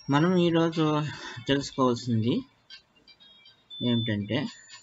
మనం ఈరోజు తెలుసుకోవాల్సింది ఏమిటంటే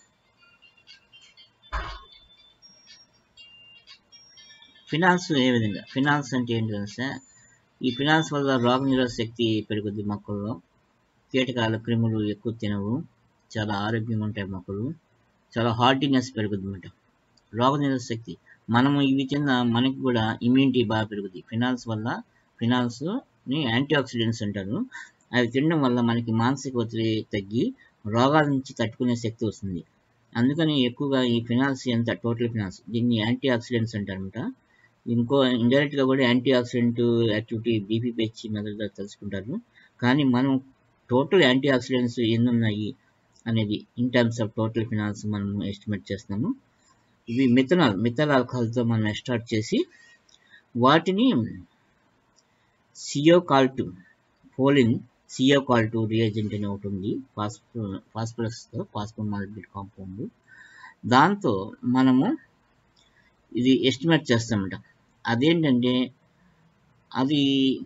ఫినాన్స్ ఏ విధంగా ఫినాన్స్ అంటే ఏంటి తెలిస్తే ఈ ఫినాన్స్ వల్ల రోగ నిరోధక శక్తి పెరుగుద్ది మొక్కల్లో కీటకాలు క్రిములు ఎక్కువ తినవు చాలా ఆరోగ్యంగా ఉంటాయి మొక్కలు చాలా హార్డినెస్ పెరుగుద్ది అన్నమాట రోగ నిరోధక శక్తి మనము ఇవి తిన్న మనకి కూడా ఇమ్యూనిటీ బాగా పెరుగుద్ది ఫినాన్స్ వల్ల ఫినాన్స్ని యాంటీ ఆక్సిడెంట్స్ అంటారు అవి తినడం వల్ల మనకి మానసిక ఒత్తిడి తగ్గి రోగాల నుంచి తట్టుకునే శక్తి వస్తుంది అందుకని ఎక్కువగా ఈ ఫినాన్స్ ఎంత టోటల్ ఫినాన్స్ దీన్ని యాంటీ ఆక్సిడెంట్స్ అంటారనమాట ఇంకో ఇండైరెక్ట్గా కూడా యాంటీ ఆక్సిడెంట్ యాక్టివిటీ బీపీ పెంచి మెదడుగా తెలుసుకుంటారు కానీ మనం టోటల్ యాంటీ ఆక్సిడెంట్స్ ఎన్ని ఉన్నాయి అనేది in terms of total phenols మనం ఎస్టిమేట్ చేస్తున్నాము ఇవి మిథనాల్ మిథల్ ఆల్కహాల్తో మనం స్టార్ట్ చేసి వాటిని సియో కాల్టు ఫోలిన్ సియో కాల్టు రియేజెంట్ అని ఒకటి ఉంది ఫాస్ఫో ఫాస్ఫరస్తో ఫాస్ఫోమాలిబిడ్ కాంపౌండ్ దాంతో మనము ఇది ఎస్టిమేట్ చేస్తామట అదేంటంటే అది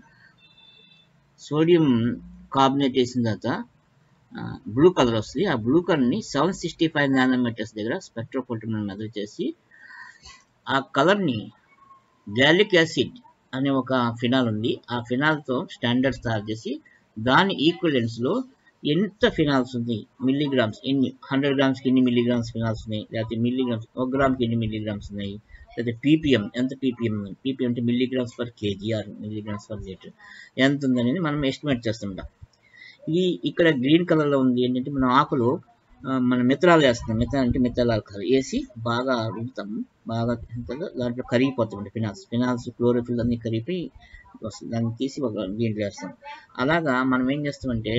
సోడియం కార్బోనేట్ వేసిన తర్వాత బ్లూ కలర్ వస్తుంది ఆ బ్లూ కలర్ని సెవెన్ సిక్స్టీ ఫైవ్ నానోమీటర్స్ దగ్గర స్పెక్ట్రోఫోటోమీటర్ మెజర్ చేసి ఆ కలర్ని గ్యాలిక్ యాసిడ్ అనే ఒక ఫినాల్ ఉంది ఆ ఫినాల్తో స్టాండర్డ్స్ తయారు చేసి దాని ఈక్వలెన్స్లో ఎంత ఫినాల్స్ ఉంది మిల్లీగ్రామ్స్ ఎన్ని హండ్రెడ్ గ్రామ్స్కి ఎన్ని మిల్లీగ్రామ్స్ ఫినాల్స్ ఉన్నాయి లేకపోతే మిల్లీగ్రామ్స్ ఒక గ్రామ్కి ఎన్ని మిల్లీగ్రామ్స్ ఉన్నాయి లేకపోతే పీపీఎం ఎంత పీపీఎం ఉంది పీపీఎం అంటే milligrams per KG or milligrams per litre ఎంత ఉందనేది మనం ఎస్టిమేట్ చేస్తుంటాం ఈ ఇక్కడ గ్రీన్ కలర్లో ఉంది ఏంటంటే మనం ఆకులు మన మిత్రాలు వేస్తాం మిత్రాలు అంటే మిత్రాలు ఆల్కహాల్ వేసి బాగా రుబ్బుతాము బాగా దాంట్లో కరిగిపోతాం ఫినాల్స్ ఫినాల్స్ క్లోరోఫిల్ అన్ని కరిగిపోయి వస్తుంది దాన్ని తీసి ఒక దీంట్లో వేస్తాం అలాగా మనం ఏం చేస్తామంటే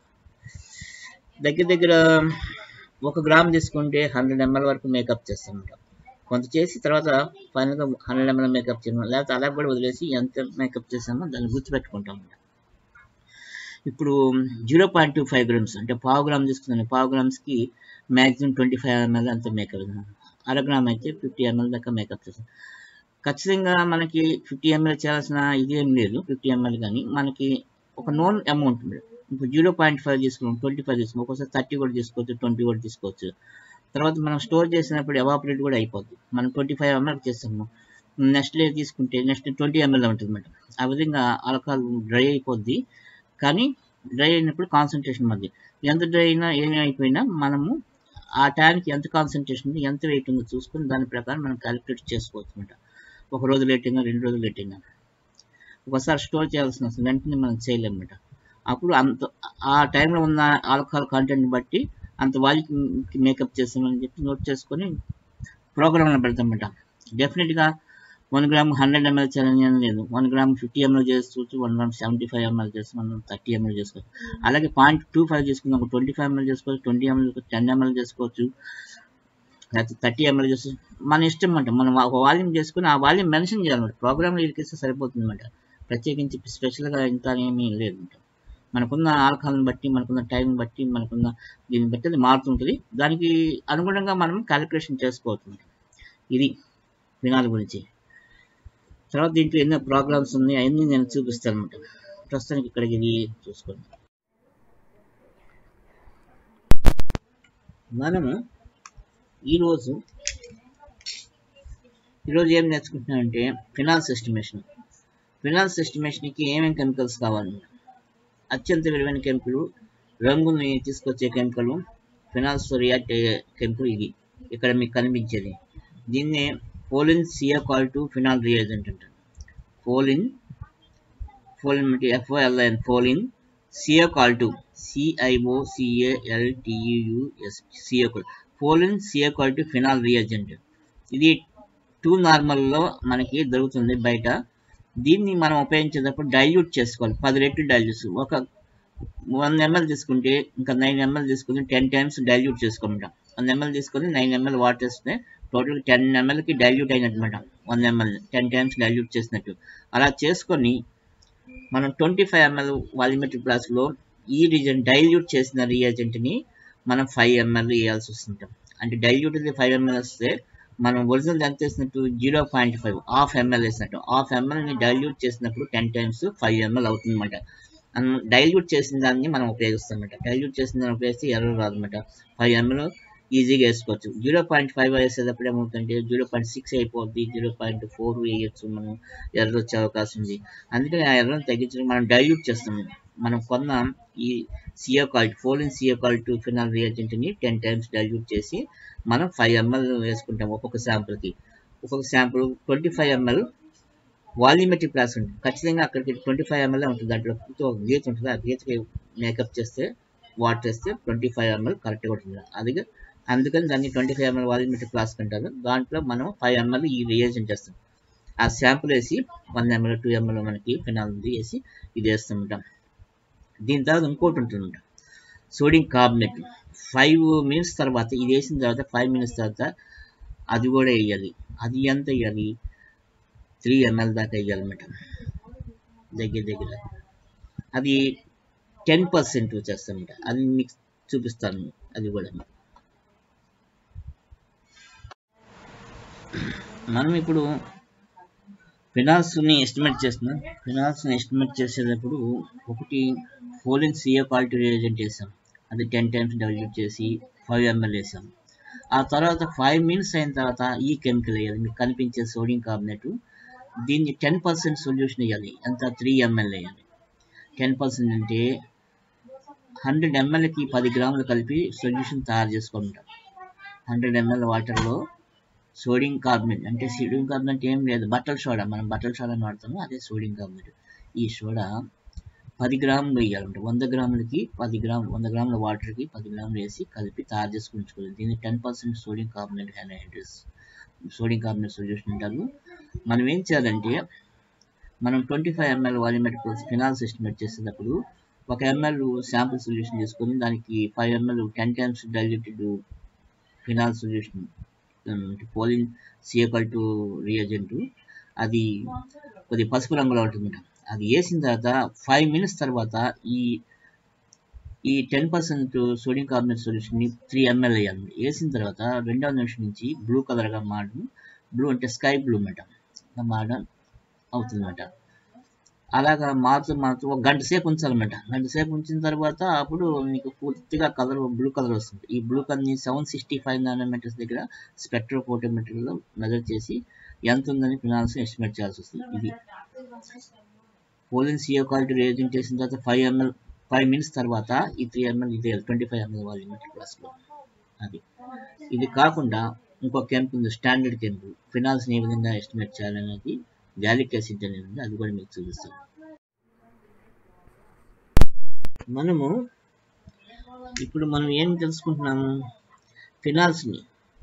దగ్గర దగ్గర ఒక గ్రామ్ తీసుకుంటే హండ్రెడ్ ఎంఎల్ వరకు మేకప్ చేస్తామంట కొంత చేసి తర్వాత ఫైనల్గా హండ్రెడ్ ఎంఎల్ మేకప్ చేయడం లేకపోతే అలా కూడా వదిలేసి ఎంత మేకప్ చేసామో దాన్ని గుర్తుపెట్టుకుంటాం ఇప్పుడు zero point two five grams అంటే పావు గ్రామ్ తీసుకున్నాను పావు గ్రామ్స్కి మ్యాక్సిమం ట్వంటీ ఫైవ్ ఎంఎల్ అంత మేకప్ అర గ్రామ్ అయితే ఫిఫ్టీ ఎంఎల్ దాకా మేకప్ చేస్తాం ఖచ్చితంగా మనకి ఫిఫ్టీ ఎంఎల్ చేయాల్సిన ఇది ఏం లేదు ఫిఫ్టీ ఎంఎల్ కానీ మనకి ఒక నోన్ అమౌంట్ ఇప్పుడు జీరో పాయింట్ ఫైవ్ తీసుకున్నాం ట్వంటీ ఫైవ్ తీసుకున్నాం ఒక్కోసారి థర్టీ కూడా తీసుకోవచ్చు ట్వంటీ కూడా తీసుకోవచ్చు తర్వాత మనం స్టోర్ చేసినప్పుడు ఎవాపరేట్ కూడా అయిపోద్ది మనం ట్వంటీ ఫైవ్ ఎంఎల్ చేస్తాము నెక్స్ట్ డే తీసుకుంటే నెక్స్ట్ ట్వంటీ ఎంఎల్ ఉంటుంది అన్నమాట ఆ విధంగా ఆల్కహాల్ డ్రై అయిపోద్ది కానీ డ్రై అయినప్పుడు కాన్సన్ట్రేషన్ మధ్య ఎంత డ్రై అయినా ఏమి అయిపోయినా మనము ఆ టైంకి ఎంత కాన్సన్ట్రేషన్ ఉంది ఎంత వెయిట్ ఉందో చూసుకొని దాని ప్రకారం మనం క్యాలిక్యులేట్ చేసుకోవచ్చు అనమాట ఒక రోజు లేట్ అయినా రెండు రోజులు లేట్ అయినా ఒకసారి స్టోర్ చేయాల్సిన అవసరం వెంటనే మనం చేయలేమన్నమాట అప్పుడు అంత ఆ టైంలో ఉన్న ఆల్కహాల్ కంటెంట్ బట్టి అంత వాళ్ళకి మేకప్ చేస్తామని చెప్పి నోట్ చేసుకొని ప్రోగ్రామ్లో పెడతామన్నమాట డెఫినెట్గా వన్ గ్రామ్ హండ్రెడ్ ఎంఎల్ చేయాలని అని లేదు వన్ గ్రామ్ ఫిఫ్టీ ఎంఎల్ చేసుకోవచ్చు one gram seventy five ML చేసి మనం థర్టీ ఎంఎల్ చేసుకోవచ్చు అలాగే పాయింట్ టూ ఫైవ్ చేసుకుందాం ఒక ట్వంటీ ఫైవ్ ఎంఎల్ చేసుకోవచ్చు ట్వంటీ ఎంఎల్ టెన్ ఎంఎల్ చేసుకోవచ్చు లేకపోతే థర్టీ ఎంఎల్ చేసి మన ఇష్టం అంట మనం ఒక వాల్యూమ్ చేసుకుని ఆ వాల్యూమ్ మెన్షన్ చేయాలన్నమాట ప్రోగ్రామ్లో ఇరికిస్తే సరిపోతుంది అనమాట ప్రత్యేకించి స్పెషల్గా ఇంత ఏమీ లేదు మనకున్న ఆల్కహాల్ని బట్టి మనకున్న టైం బట్టి మనకున్న దీన్ని బట్టి అది మారుతుంటుంది దానికి అనుగుణంగా మనం క్యాలిక్యులేషన్ చేసుకోవచ్చు ఇది ఫినాల్ గురించి తర్వాత దీంట్లో ఎన్నో ప్రోగ్రామ్స్ ఉన్నాయి అవన్నీ నేను చూపిస్తాను అనమాట ప్రస్తుతానికి ఇక్కడికి ఇది చూసుకోండి మనము ఈరోజు ఈరోజు ఏం నేర్చుకుంటున్నామంటే ఫినాన్స్ ఎస్టిమేషన్ ఫినాన్స్ ఎస్టిమేషన్కి ఏమేమి కెమికల్స్ కావాలి అత్యంత విలువైన కెమికల్ రంగుని తీసుకొచ్చే కెమికల్ ఫినాల్స్తో రియాక్ట్ అయ్యే కెమికల్ ఇది ఇక్కడ మీకు కనిపించేది దీన్నే Folin Ciocalteu phenol reagent అంటారు ఫోలిన్ ఫోలిన్ అంటే F O L I N Folin Ciocalteu C I O C A L T U S Ciocalteu Folin Ciocalteu phenol reagent ఇది టూ నార్మల్లో మనకి దొరుకుతుంది బయట దీన్ని మనం ఉపయోగించేటప్పుడు డైల్యూట్ చేసుకోవాలి పది రెట్లు డైల్యూట్స్ ఒక వన్ ఎంఎల్ తీసుకుంటే ఇంకా నైన్ ఎంఎల్ తీసుకుని టెన్ టైమ్స్ డైల్యూట్ చేసుకుంటాం వన్ ఎంఎల్ తీసుకొని నైన్ ఎంఎల్ వాటర్ వేస్తే టోటల్ టెన్ ఎంఎల్కి డైల్యూట్ అయినట్టు one ML ten times dilute చేసినట్టు అలా చేసుకొని మనం ట్వంటీ ఫైవ్ ఎంఎల్ వాల్యూమెట్రిక్ గ్లాస్లో ఈ రీజన్ డైల్యూట్ చేసిన రియేజెంట్ని మనం ఫైవ్ ఎంఎల్ వేయాల్సి వస్తుంటాం అంటే డైల్యూట్ ఫైవ్ ఎంఎల్ వస్తే మనం ఒరిజినల్ ఎంత వేసినట్టు zero point five half ML వేసినట్టు హాఫ్ ఎంఎల్ని డైల్యూట్ చేసినప్పుడు టెన్ టైమ్స్ ఫైవ్ ఎంఎల్ అవుతుందన్నమాట మనం డైల్యూట్ చేసిన దాన్ని మనం ఉపయోగిస్తాం అనమాట డైల్యూట్ చేసిన దాన్ని ఉపయోగిస్తే ఎర్ర రాదన్నమాట ఫైవ్ ఎంఎల్ ఈజీగా వేసుకోవచ్చు జీరో పాయింట్ ఫైవ్ వేసేటప్పుడు ఏమవుతుందంటే జీరో పాయింట్ సిక్స్ అయిపోద్ది జీరో పాయింట్ ఫోర్ వేయచ్చు మనం ఎర్ర వచ్చే అవకాశం ఉంది అందుకని ఆ ఎర్రను తగ్గించడం మనం డైల్యూట్ చేస్తాం మనం కొన్న ఈ Ciocalteu Folin Ciocalteu phenol రియేజెంట్ని టెన్ టైమ్స్ డైల్యూట్ చేసి మనం ఫైవ్ ఎంఎల్ వేసుకుంటాం ఒక్కొక్క శాంపుల్కి ఒక్కొక్క sample twenty five ML volumetric flask ఉంటుంది ఖచ్చితంగా అక్కడికి ట్వంటీ ఫైవ్ ఎంఎల్ ఉంటుంది దాంట్లో ఒక గీత ఉంటుంది ఆ గీతకి మేకప్ చేస్తే వాటర్ వేస్తే ట్వంటీ ఫైవ్ ఎంఎల్ కరెక్ట్గా ఉంటుంది అది అందుకని దాన్ని twenty five ML volumetric flask అంటారు దాంట్లో మనం ఫైవ్ ఎంఎల్ ఈ రియేజెంట్ వేస్తాం ఆ శాంపుల్ వేసి వన్ ఎంఎల్ టూ ఎంఎల్ మనకి ఫినాల్ ఉంది వేసి ఇది వేస్తాం దీని తర్వాత ఇంకోటి ఉంటుంది సోడియం కార్బనేట్ ఫైవ్ మినిట్స్ తర్వాత ఇది వేసిన తర్వాత ఫైవ్ మినిట్స్ తర్వాత అది కూడా వేయాలి అది ఎంత వేయాలి త్రీ ఎంఎల్ దాకా వేయాలన్నమాట దగ్గర దగ్గర అది టెన్ పర్సెంట్ వచ్చేస్తామన్నమాట అది మీకు చూపిస్తాను అది కూడా మనం ఇప్పుడు ఫినాల్స్ని ఎస్టిమేట్ చేస్తున్నాం ఫినాల్స్ని ఎస్టిమేట్ చేసేటప్పుడు ఒకటి ఫోలిన్ సిఏ క్వాలిటీ రియేజెంట్ వేసాం అది టెన్ టైమ్స్ డైల్యూట్ చేసి ఫైవ్ ఎంఎల్ వేసాం ఆ తర్వాత ఫైవ్ మినిట్స్ అయిన తర్వాత ఈ కెమికల్ వేయాలి మీకు కనిపించే సోడియం కార్బనేట్ దీన్ని టెన్ పర్సెంట్ సొల్యూషన్ వేయాలి ఎంత త్రీ ఎంఎల్ వేయాలి టెన్ పర్సెంట్ అంటే హండ్రెడ్ ఎంఎల్కి పది గ్రాములు కలిపి సొల్యూషన్ తయారు చేసుకుంటాం హండ్రెడ్ ఎంఎల్ వాటర్లో సోడియం కార్బనేట్ అంటే సోడియం కార్బనేట్ ఏం లేదు బట్టల సోడా మనం బట్టల సోడాని వాడతాము అదే సోడియం కార్బనేట్ ఈ సోడా పది గ్రాములు వేయాలంటే వంద గ్రాములకి పది గ్రాములు వంద గ్రాముల వాటర్కి పది గ్రాములు వేసి కలిపి తయారు చేసుకుని ఉంచుకోవాలి దీన్ని ten percent sodium carbonate hydrates sodium carbonate solution అంటారు మనం ఏం చేయాలంటే మనం twenty five ML volumetric phenols estimate చేసేటప్పుడు ఒక ఎంఎల్ శాంపుల్ సొల్యూషన్ తీసుకొని దానికి five ML ten times diluted phenol solution Folin Ciocalteu reagent అది కొద్ది పసుపు రంగులో ఉంటుంది అది వేసిన తర్వాత ఫైవ్ మినిట్స్ తర్వాత ఈ ఈ టెన్ పర్సెంట్ సోడియం కార్బనేట్ సొల్యూషన్ని త్రీ ఎంఎల్ వేయాలి వేసిన తర్వాత రెండవ నిమిషం నుంచి బ్లూ కలర్గా మారడం బ్లూ అంటే స్కై బ్లూ అనమాట మారడం అవుతుందన్నమాట అలాగా మారుతూ మారుతూ ఒక గంట సేపు ఉంచాలన్నమాట గంట సేపు ఉంచిన తర్వాత అప్పుడు మీకు పూర్తిగా కలర్ బ్లూ కలర్ వస్తుంది ఈ బ్లూ కలర్ని సెవెన్ సిక్స్టీ ఫైవ్ నానోమీటర్స్ దగ్గర స్పెక్ట్రోఫోటోమీటర్లో మెజర్ చేసి ఎంత ఉందని ఫినాన్స్ ఎస్టిమేట్ చేయాల్సి వస్తుంది ఇది పోలిన్ సియో క్వాలిటీ రేజింగ్ చేసిన తర్వాత ఫైవ్ ఎంఎల్ ఫైవ్ మినిట్స్ తర్వాత ఈ త్రీ ఎంఎల్ ఇది ట్వంటీ ఫైవ్ ఎంఎల్ వాల్యూమెట్రిక్ ప్లస్లో అది ఇది కాకుండా ఇంకో కెంప్ ఉంది స్టాండర్డ్ కెంప్ ఫినాల్స్ని ఏ విధంగా ఎస్టిమేట్ చేయాలనేది గ్యాలిక్ యాసిడ్ అనేది ఉంది అది కూడా మీకు చూపిస్తాను మనము ఇప్పుడు మనం ఏం తెలుసుకుంటున్నాము ఫినాల్స్ని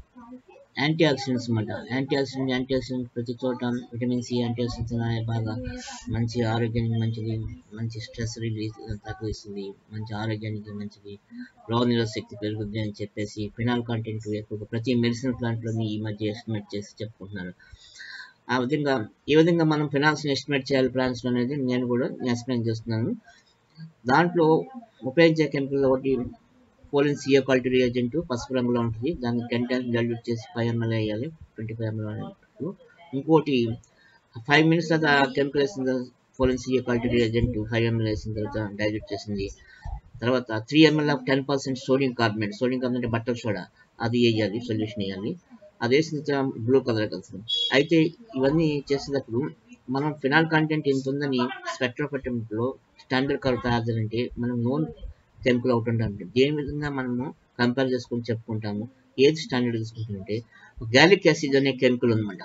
యాంటీ ఆక్సిడెంట్స్ అన్నమాట యాంటీ ఆక్సిడెంట్ యాంటీ ఆక్సిడెంట్ ప్రతి చోట విటమిన్ సి యాంటీ ఆక్సిడెంట్స్ బాగా మంచి ఆరోగ్యానికి మంచిది మంచి స్ట్రెస్ రిలీజ్ తగ్గిస్తుంది మంచి ఆరోగ్యానికి మంచిది రోగ నిరోధక శక్తి పెరుగుద్ది అని చెప్పేసి ఫినాల్ కంటెంట్ ఎక్కువగా ప్రతి మెడిసిన్ ప్లాంట్లోని ఈ మధ్య ఎస్టిమేట్ చేసి చెప్పుకుంటున్నారు ఆ విధంగా ఈ విధంగా మనం ఫినాన్స్ని ఎస్టిమేట్ చేయాలి ప్లాన్స్ అనేది నేను కూడా ఎక్స్ప్లెయిన్ చేస్తున్నాను దాంట్లో ఉపయోగించే కెమికల్ ఒకటి పోలిన్ సిఏ క్వాలిటీ రియేజెంట్ పసుపు రంగులో ఉంటుంది దాన్ని టెన్ టైమ్స్ డైల్యూట్ చేసి ఫైవ్ ఎంఎల్ వేయాలి ట్వంటీ ఫైవ్ ఎంఎల్ ఇంకోటి ఫైవ్ మినిట్స్ తర్వాత కెమికల్ వేసిన Folin Ciocalteu reagent five ML వేసిన తర్వాత డైల్యూట్ చేసింది తర్వాత three ML of ten percent sodium carbonate sodium carbonate బట్టల సోడా అది వేయాలి సొల్యూషన్ వేయాలి అది వేసిన బ్లూ కలర్ కలుస్తుంది అయితే ఇవన్నీ చేసేటప్పుడు మనం ఫినాల్ కంటెంట్ ఎంత ఉందని స్పెక్ట్రోఫోటోమీటర్లో స్టాండర్డ్ కలర్ తయారు చేయాలంటే మనం నోన్ కెమికల్ ఒకటి ఉంటుంది దేని విధంగా మనము కంపేర్ చేసుకొని చెప్పుకుంటాము ఏది స్టాండర్డ్ తీసుకుంటుంటే గ్యాలిక్ యాసిడ్ అనే కెమికల్ ఉందన్నమాట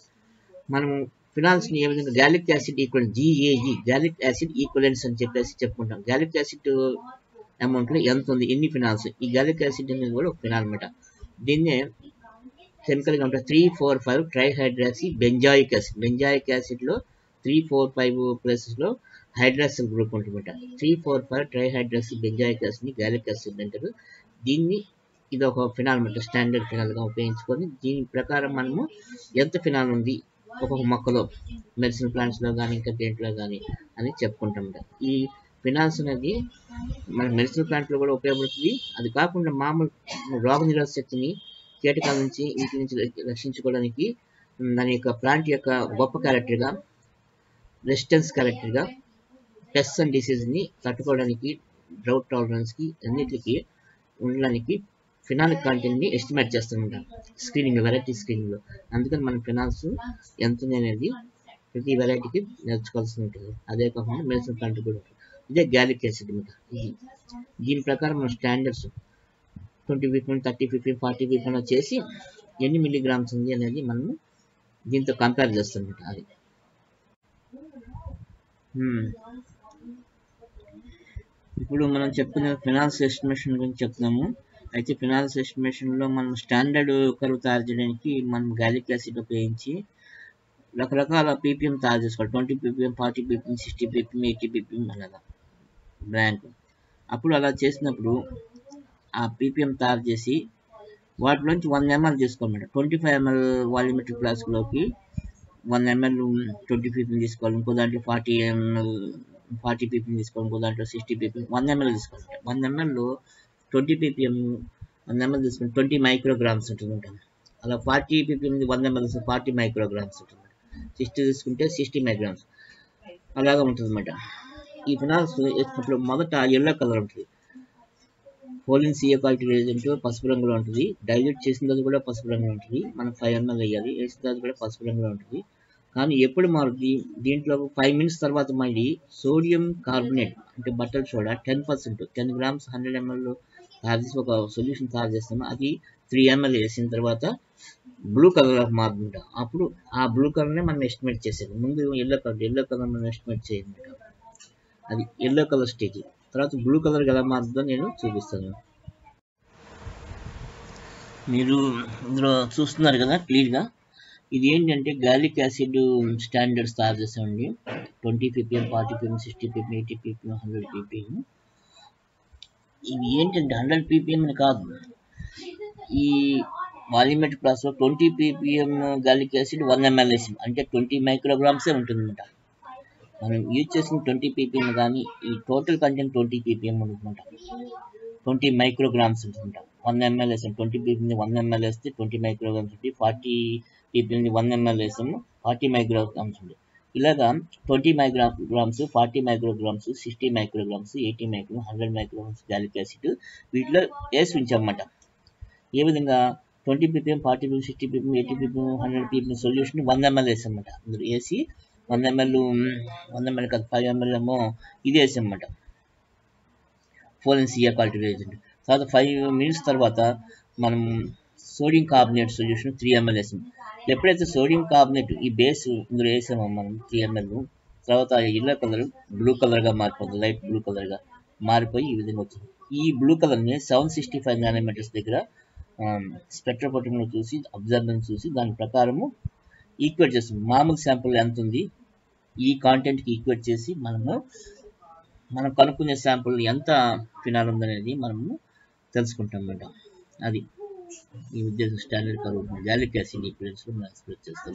మనం ఫినాల్స్ని ఏ విధంగా gallic acid equal G A G gallic acid equivalence అని చెప్పేసి చెప్పుకుంటాం గ్యాలిక్ యాసిడ్ అమౌంట్లో ఎంత ఉంది ఎన్ని ఫినాల్స్ ఈ గ్యాలిక్ యాసిడ్ అనేది కూడా ఒక ఫినాల్ అనమాట దీన్నే కెమికల్గా ఉంటుంది three four five trihydroxy benzoic acid benzoic యాసిడ్లో త్రీ ఫోర్ ఫైవ్ ప్లేసెస్లో హైడ్రాక్సిల్ గ్రూప్ ఉంటుందన్నమాట three four five trihydroxy benzoic యాసిడ్ని గ్యాలిక్ యాసిడ్ అంటారు దీన్ని ఇది ఒక ఫినాల్ అనమాట స్టాండర్డ్ ఫినాల్గా ఉపయోగించుకొని దీని ప్రకారం మనము ఎంత ఫినాల్ ఉంది ఒక్కొక్క మొక్కలో మెడిసిన్ ప్లాంట్స్లో కానీ ఇంకా దేంట్లో కానీ అని చెప్పుకుంటాం ఈ ఫినాల్స్ అనేది మన మెడిసిన్ ప్లాంట్లో కూడా ఉపయోగపడుతుంది అది కాకుండా మామూలు రోగ నిరోధక శక్తిని కీటకాల నుంచి ఇంటి నుంచి రక్షించుకోవడానికి దాని యొక్క ప్లాంట్ యొక్క గొప్ప క్యారెక్టర్గా రెసిస్టెన్స్ క్యారెక్టర్గా పెస్ట్ అండ్ డిసీజ్ని తట్టుకోవడానికి డ్రౌట్ టాలరెన్స్కి అన్నిటికీ ఉండడానికి ఫినాలిక్ కంటెంట్ని ఎస్టిమేట్ చేస్తుంటాం స్క్రీనింగ్ వెరైటీ స్క్రీనింగ్లో అందుకని మన ఫినాల్స్ ఎంత ఉంది అనేది ప్రతి వెరైటీకి నేర్చుకోవాల్సి ఉంటుంది అదే కాకుండా మెడిసిన్ కంటెంట్ కూడా ఉంటుంది ఇదే గ్యాలిక్ యాసిడ్ అనమాట ఇది దీని ప్రకారం మన standards twenty fifteen thirty fifteen forty fifteen చేసి ఎన్ని మిల్లీగ్రామ్స్ ఉంది అనేది మనము దీంతో కంపేర్ చేస్తామన్నమాట అది Hmm. ఇప్పుడు మనం చెప్పుకునే ఫినాన్స్ ఎస్టిమేషన్ గురించి చెప్తున్నాము అయితే ఫినాన్స్ ఎస్టిమేషన్లో మనం స్టాండర్డ్ కరువు తయారు చేయడానికి మనం గాలిక్ యాసిడ్ ఉపయోగించి రకరకాల పీపీఎం తయారు చేసుకోవాలి twenty ppm forty ppm sixty ppm eighty ppm అలాగా బ్రాండ్ అప్పుడు అలా చేసినప్పుడు ఆ పీపీఎం తయారు చేసి వాటిలోంచి వన్ ఎంఎల్ తీసుకోవాలన్నమాట ట్వంటీ ఫైవ్ ఎంఎల్ వాల్యూమెట్రిక్ ఫ్లాస్క్లోకి వన్ ఎంఎల్ ట్వంటీ పీపీఎం తీసుకోవాలి ఇంకో దాంట్లో ఫార్టీ ఎంఎల్ ఫార్టీ పీపీఎం తీసుకోవాలి ఇంకో దాంట్లో సిక్స్టీ పీపీఎం వన్ ఎంఎల్ తీసుకోవాలి వన్ ఎంఎల్లో ట్వంటీ పీపీఎం వన్ ఎంఎల్ తీసుకుంటే ట్వంటీ మైక్రోగ్రామ్స్ ఉంటుంది అలా forty ppm one ML forty micrograms ఉంటుంది సిక్స్టీ తీసుకుంటే సిక్స్టీ మైక్రోగ్రామ్స్ అలాగా ఉంటుంది అన్నమాట ఈ ఫినాల్స్ వేసినప్పుడు మొదట ఎల్లో కలర్ ఉంటుంది పోలిన్ సిఏ క్వాలిటీ రేజెంట్ పసుపు రంగులో ఉంటుంది డైల్యూట్ చేసిన తర్వాత కూడా పసుపు రంగులో ఉంటుంది మనం ఫైవ్ ఎంఎల్ వేయాలి వేసిన తర్వాత కూడా పసుపు రంగులో ఉంటుంది కానీ ఎప్పుడు మారుతుంది దీంట్లో ఫైవ్ మినిట్స్ తర్వాత మళ్ళీ సోడియం కార్బోనేట్ అంటే బటర్ soda ten percent ten grams hundred ML తయారు చేసి ఒక సొల్యూషన్ తయారు చేస్తాము అది త్రీ ఎంఎల్ వేసిన తర్వాత బ్లూ కలర్ మారుతుంటాం అప్పుడు ఆ బ్లూ కలర్నే మనం ఎస్టిమేట్ చేసేది ముందు ఎల్లో కలర్ ఎల్లో కలర్ మనం ఎస్టిమేట్ చేయాలి అది ఎల్లో కలర్ స్టేజ్ తర్వాత బ్లూ కలర్ ఎలా మారుతుందో నేను చూపిస్తాను మీరు ఇందులో చూస్తున్నారు కదా క్లియర్గా ఇది ఏంటంటే గాలిక్ యాసిడ్ స్టాండర్డ్స్ తయారు చేసామండి twenty ppm forty ppm sixty ppm eighty ppm hundred ppm ఇవి ఏంటంటే హండ్రెడ్ పీపీఎం అని కాదు ఈ వాల్యూమెట్రిక్ ప్లాస్లో twenty ppm gallic acid one ML వేసాం అంటే ట్వంటీ మైక్రోగ్రామ్సే ఉంటుందన్నమాట మనం యూజ్ చేసిన ట్వంటీ పీపీఎం కానీ ఈ టోటల్ కంటెంట్ ట్వంటీ పీపీఎం ఉంటుందంట ట్వంటీ మైక్రోగ్రామ్స్ ఉంటుందంట వన్ ఎంఎల్ వేసాం ట్వంటీ పీపీఎం వన్ ఎంఎల్ వేస్తే ట్వంటీ మైక్రోగ్రామ్స్ ఉంటుంది ఫార్టీ పీపీఎం వన్ ఎంఎల్ వేసాము ఫార్టీ మైక్రోగ్రామ్స్ ఉంది ఇలాగా twenty micrograms forty micrograms sixty micrograms eighty micro hundred micrograms gallic acid వీటిలో వేసి ఉంచామన్నమాట ఏ విధంగా twenty ppm forty ppm sixty ppm eighty ppm hundred ppm solution one ML వేసామన్నమాట అందులో వేసి వన్ ఎంఎల్ వన్ ఎంఎల్ కాదు ఫైవ్ ఎంఎల్ ఏమో ఇది వేసామన్నమాట ఫోరెన్ సియా క్వాలిటీ ఏజెంట్ తర్వాత ఫైవ్ మినిట్స్ తర్వాత మనం sodium carbonate solution three ML వేసాం ఎప్పుడైతే సోడియం కార్బోనేట్ ఈ బేస్ ఇందులో వేసామో మనం త్రీ ఎంఎల్ తర్వాత ఎల్లో కలర్ బ్లూ కలర్గా మారిపోతుంది లైట్ బ్లూ కలర్గా మారిపోయి ఈ విధంగా వచ్చింది ఈ బ్లూ కలర్ని సెవెన్ సిక్స్టీ ఫైవ్ నానోమీటర్స్ దగ్గర స్పెక్ట్రోపోటంలో చూసి అబ్జర్వెన్స్ చూసి దాని ప్రకారము ఈక్వేట్ చేస్తుంది మామూలు శాంపుల్ ఎంత ఉంది ఈ కాంటెంట్కి ఈక్వేట్ చేసి మనము మనం కనుక్కునే శాంపుల్ ఎంత ఫినాల్ ఉందనేది మనము తెలుసుకుంటాం అన్నమాట అది ఈ ఉద్దేశం స్టాండర్డ్ కరువు గ్యాలిక్ యాసిడ్ ఈక్వెన్స్ మనం ఎక్స్ప్రెస్ చేస్తాం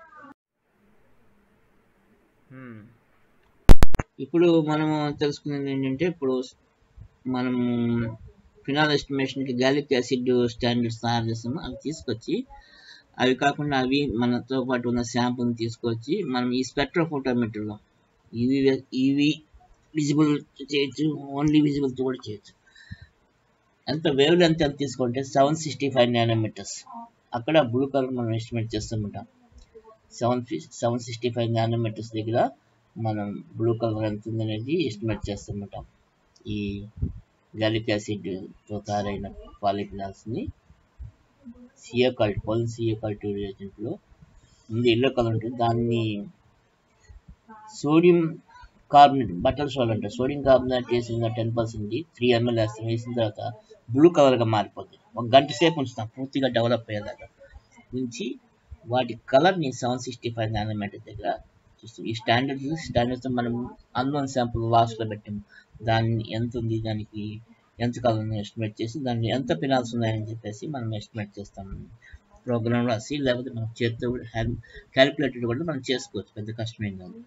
ఇప్పుడు మనము తెలుసుకునేది ఏంటంటే ఇప్పుడు మనము ఫినాల్ ఎస్టిమేషన్కి గ్యాలిక్ యాసిడ్ స్టాండర్డ్స్ తయారు చేస్తాము అవి తీసుకొచ్చి అవి కాకుండా అవి మనతో పాటు ఉన్న శాంపుల్ని తీసుకొచ్చి మనం ఈ స్పెక్ట్రోఫోటోమీటర్లో ఇవి ఇవి విజిబుల్ చేయొచ్చు ఓన్లీ విజిబుల్తో కూడా చేయొచ్చు ఎంత వేవ్ లెంత్ ఎంత తీసుకుంటే సెవెన్ సిక్స్టీ ఫైవ్ నానోమీటర్స్ అక్కడ బ్లూ కలర్ మనం ఎస్టిమేట్ చేస్తామంటాం seven seven sixty five nanometres దగ్గర మనం బ్లూ కలర్ ఎంత ఉందనేది ఎస్టిమేట్ చేస్తామంటాం ఈ గాలిక్ యాసిడ్తో తయారైన పాలిఫినాల్స్ని Ciocalteu Folin Ciocalteu ఏజెంట్లో ముందు ఎల్లో కలర్ ఉంటుంది దాన్ని సోడియం కార్బోనేట్ బటర్ సాల్ట్ అంటే సోడియం కార్బోనేట్ చేసిన టెన్ పర్సెంట్ త్రీ ఎంఎల్ వేస్తాం వేసిన తర్వాత బ్లూ కలర్గా మారిపోతుంది ఒక గంట సేపు ఉంచుతాం పూర్తిగా డెవలప్ అయ్యేదాకా ఉంచి వాటి కలర్ని సెవెన్ సిక్స్టీ ఫైవ్ నానోమీటర్ దగ్గర చూస్తాం ఈ స్టాండర్డ్స్ స్టాండర్డ్స్ మనం అన్నోన్ శాంపుల్ లాస్ట్లో పెట్టాము దాన్ని ఎంత ఉంది దానికి ఎంత కలర్ని ఎస్టిమేట్ చేసి దాన్ని ఎంత పినాల్స్ ఉన్నాయని చెప్పేసి మనం ఎస్టిమేట్ చేస్తాం ప్రోగ్రామ్ రాసి లేకపోతే మనం చేతితో కూడా క్యాలిక్యులేటర్ కూడా మనం చేసుకోవచ్చు పెద్ద కష్టమేం కాదు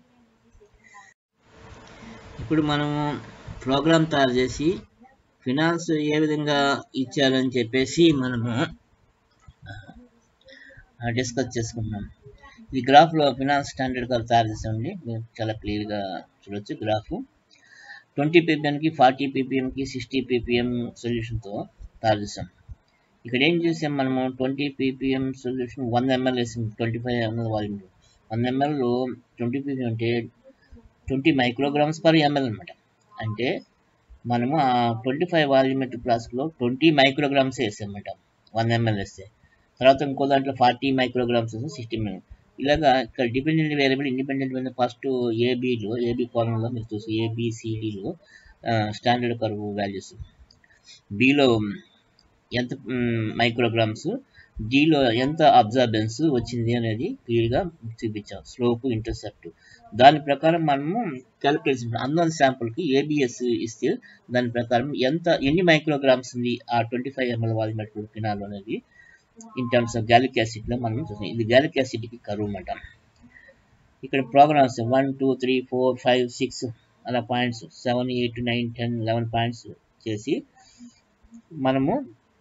ఇప్పుడు మనము ప్రోగ్రామ్ తయారు చేసి ఫినాన్స్ ఏ విధంగా ఇచ్చారని చెప్పేసి మనము డిస్కస్ చేసుకుంటున్నాం ఈ గ్రాఫ్లో ఫినాన్స్ స్టాండర్డ్ గారు తయారు చేసామండి మీరు చాలా క్లియర్గా చూడొచ్చు గ్రాఫ్ ట్వంటీ పీపీఎంకి ఫార్టీ పీపీఎంకి సిక్స్టీ పీపీఎం సొల్యూషన్తో తయారు చేసాం ఇక్కడ ఏం చేసాం మనము twenty ppm solution one ML వేసాం twenty five ml volume one ఎంఎల్లో ట్వంటీ పీపీఎం అంటే ట్వంటీ మైక్రోగ్రామ్స్ పర్ ఎంఎల్ అనమాట అంటే మనము ఆ ట్వంటీ ఫైవ్ వాల్యూమెట్రిక్ ఫ్లాస్క్లో ట్వంటీ మైక్రోగ్రామ్స్ వేసామన్నమాట వన్ ఎంఎల్ వేస్తే తర్వాత ఇంకో దాంట్లో ఫార్టీ మైక్రోగ్రామ్స్ వేస్తే సిక్స్టీ ఇలాగా ఇక్కడ dependent variable independent variable first ఏబీలో ఏబీ కాలంలో మీరు చూసి ఏబిసిడిలో స్టాండర్డ్ కర్వ్ వాల్యూస్ బిలో ఎంత మైక్రోగ్రామ్స్ డిలో ఎంత అబ్జర్బెన్స్ వచ్చింది అనేది క్లియర్గా చూపించాం స్లోప్ ఇంటర్సెప్ట్ దాని ప్రకారం మనము క్యాలిక్యులేషన్ అందరి శాంపుల్కి ఏబిఎస్ ఇస్తే దాని ప్రకారం ఎంత ఎన్ని మైక్రోగ్రామ్స్ ఉంది ఆ twenty five ML volumetric phenol అనేది ఇన్ టర్మ్స్ ఆఫ్ గ్యాలిక్ యాసిడ్లో మనం చూసాం ఇది గ్యాలిక్ యాసిడ్కి కరువు అన్నమాట ఇక్కడ programs one two three four five six అలా points seven eight nine ten eleven points చేసి మనము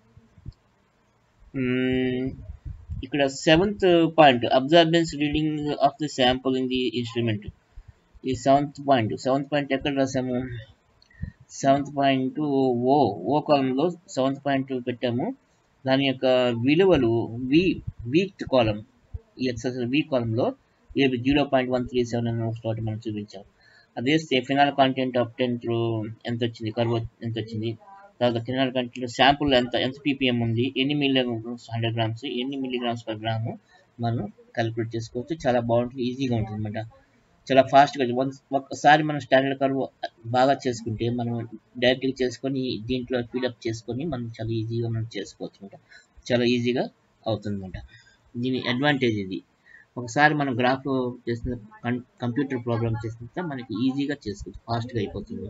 ఇక్కడ seventh point absorbance reading of the sample in the instrument ఈ సెవెంత్ పాయింట్ సెవెంత్ పాయింట్ ఎక్కడ రాసాము సెవెంత్ పాయింట్ ఓ ఓ కాలంలో సెవెంత్ పాయింట్ పెట్టాము దాని యొక్క విలువలు వి వీక్ కాలం ఈ ఎక్సర్సైజ్ వి కాలంలో AB zero point one three seven అని ఒక చోట మనం చూపించాం అదే ఫినాల్ కాంటెంట్ ఆఫ్ టెన్త్ ఎంత వచ్చింది కర్వ్ ఎంత వచ్చింది తర్వాత ఫినాల్ కాంటెంట్ శాంపుల్ ఎంత ఎంత పీపీఎం ఉంది ఎన్ని మిల్లీ హండ్రెడ్ గ్రామ్స్ ఎన్ని మిల్లీగ్రామ్స్ పర్ గ్రాము మనం క్యాలిక్యులేట్ చేసుకోవచ్చు చాలా బాగుంటుంది ఈజీగా ఉంటుంది అనమాట చాలా ఫాస్ట్గా వన్స్ ఒక్కసారి మనం స్టాండర్డ్ కర్వ్ బాగా చేసుకుంటే మనం డైరెక్ట్గా చేసుకొని దీంట్లో ఫిల్అప్ చేసుకొని మనం చాలా ఈజీగా మనం చేసుకోవచ్చు అనమాట చాలా ఈజీగా అవుతుంది అనమాట దీని అడ్వాంటేజ్ ఇది ఒకసారి మనం గ్రాఫ్ చేసిన కంప్యూటర్ ప్రోగ్రామ్ చేసిన మనకి ఈజీగా చేసుకోవచ్చు ఫాస్ట్గా అయిపోతుంది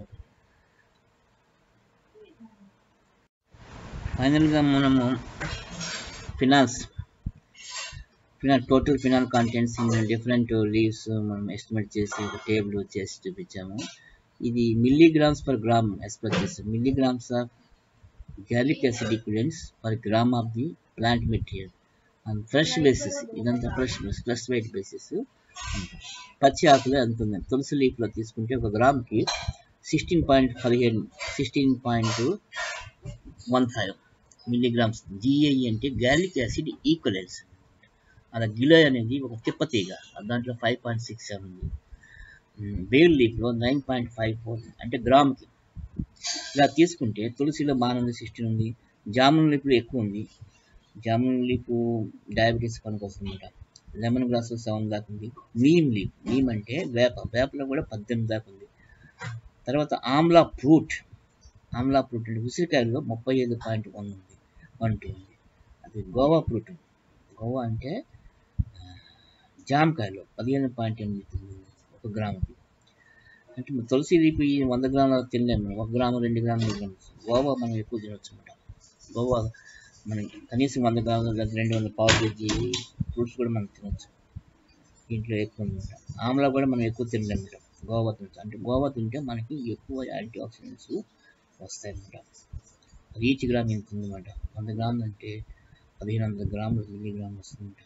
ఫైనల్గా మనము finance phenol total phenol contents in different leaves మనం ఎస్టిమేట్ చేసి ఒక టేబుల్ చేసి చూపించాము ఇది మిల్లీగ్రామ్స్ పర్ గ్రామ్ ఎక్స్ప్రెస్ చేస్తాం milligrams of gallic acid equivalents per gram of the plant material and fresh basis ఇదంతా ఫ్రెష్ ఫ్రెష్ వెయిట్ బేసిస్ పచ్చి ఆకులు ఎంత ఉంది తులసి లీఫ్లో తీసుకుంటే ఒక గ్రామ్కి సిక్స్టీన్ పాయింట్ పదిహేను sixteen point one five milligrams GI అంటే గ్యాలిక్ యాసిడ్ ఈక్వలెన్స్ అలా గిలో అనేది ఒక తిప్పతీగ దాంట్లో ఫైవ్ పాయింట్ సిక్స్ సెవెన్ ఉంది బేల్ లీఫ్లో నైన్ పాయింట్ ఫైవ్ ఫోర్ అంటే గ్రామ్కి ఇలా తీసుకుంటే తులసిలో బాగానే సిక్స్టీన్ ఉంది జామున్ లీఫ్లో ఎక్కువ ఉంది జామున్ లీఫ్ డయాబెటీస్ పనికొస్తుందన్నమాట లెమన్ గ్రాస్ సెవెన్ దాకా ఉంది నీమ్ లీఫ్ నీమ్ అంటే వేప వేపలో కూడా పద్దెనిమిది దాకా ఉంది తర్వాత ఆమ్లా ఫ్రూట్ ఆమ్లా ఫ్రూట్ అంటే ఉసిరికాయలో ముప్పై ఐదు పాయింట్ వన్ ఉంది వన్ టూ ఉంది అది గోవా ఫ్రూట్ గోవా అంటే జామకాయలో పదిహేను పాయింట్ ఎనిమిది తొమ్మిది ఒక గ్రాముకి అంటే తులసి లీపు ఈ వంద గ్రాముల తినలేము మనం ఒక గ్రాము రెండు గ్రాములు గ్రామ్స్ గోవా మనం ఎక్కువ తినొచ్చు అనమాట గోవా మనం కనీసం వంద గ్రాములు లేదా రెండు వందల పావు కేజీ ఫ్రూట్స్ కూడా మనం తినొచ్చు దీంట్లో ఎక్కువ అనమాట ఆమ్లా కూడా మనం ఎక్కువ తినలేము అనమాట గోవా తినచ్చు అంటే గోవా తింటే మనకి ఎక్కువ యాంటీ ఆక్సిడెంట్స్ వస్తాయి అనమాట రీచ్ గ్రామ్ ఎంత ఉందన్నమాట వంద గ్రాములు అంటే పదిహేను వందల గ్రాములు మిల్లీగ్రామ్ వస్తుందన్నమాట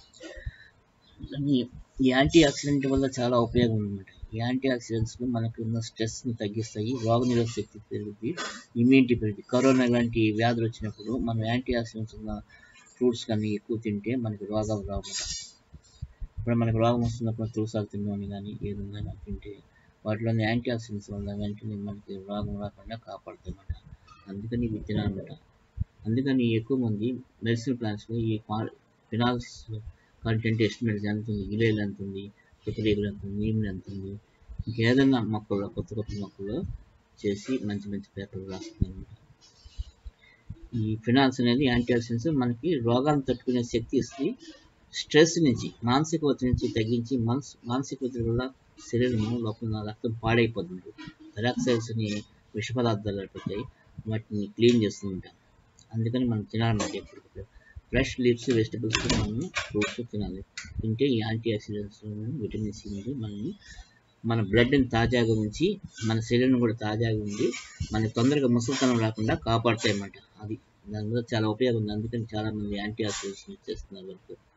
ఈ యాంటీ ఆక్సిడెంట్ వల్ల చాలా ఉపయోగం ఉందన్నమాట ఈ యాంటీ ఆక్సిడెంట్స్ మనకు ఉన్న స్ట్రెస్ని తగ్గిస్తాయి రోగనిరోధక శక్తి పెరుగుతుంది ఇమ్యూనిటీ పెరుగుతుంది కరోనా లాంటి వ్యాధులు వచ్చినప్పుడు మనం యాంటీ ఆక్సిడెంట్స్ ఉన్న ఫ్రూట్స్ కానీ ఎక్కువ తింటే మనకి రోగాలు రావన్నమాట ఇప్పుడు మనకు రోగం వస్తున్నప్పుడు తులసాలు తిన్నామని కానీ ఏదైనా తింటే వాటిలోని యాంటీ ఆక్సిడెంట్స్ వల్ల వెంటనే మనకి రోగం రాకుండా కాపాడుతుందన్నమాట అందుకని ఇవి తినాలన్నమాట అందుకని ఎక్కువ మంది మెడిసిన్ ప్లాంట్స్లో ఈ ఫినాల్స్ కంటెంట్ ఎస్టిమేట్స్ ఎంత ఉంది గిలేలు ఎంత ఉంది పుత్తరేగులు ఎంత ఉంది నీళ్ళు ఎంత ఉంది ఇంకేదైనా మొక్కలు కొత్త కొత్త మొక్కలు చేసి మంచి మంచి పేపర్లు రాస్తుంది ఈ ఫినాల్స్ అనేది యాంటీ ఆక్సిడెంట్స్ మనకి రోగాలను తట్టుకునే శక్తి ఇస్తుంది స్ట్రెస్ నుంచి మానసిక ఒత్తిడి నుంచి తగ్గించి మనస్ మానసిక ఒత్తిడి వల్ల శరీరము లోపల రక్తం పాడైపోతుంది పెరాక్సైడ్స్ని విష పదార్థాలు అయిపోతాయి వాటిని క్లీన్ చేస్తూ ఉంటాం అందుకని మనం తినాలన్నమాట ఎప్పటికప్పుడు ఫ్రెష్ లీవ్స్ వెజిటబుల్స్ మనం ఫ్రూట్స్ తినాలి తింటే ఈ యాంటీ ఆక్సిడెంట్స్ విటమిన్ సి నుండి మనల్ని మన బ్లడ్ని తాజాగా ఉంచి మన శరీరం కూడా తాజాగా ఉండి మనకి తొందరగా ముసలితనం రాకుండా కాపాడుతాయి అన్నమాట అది దాని మీద చాలా ఉపయోగం ఉంది అందుకని చాలామంది యాంటీ ఆక్సిడెంట్స్ చేస్తున్నారు వరకు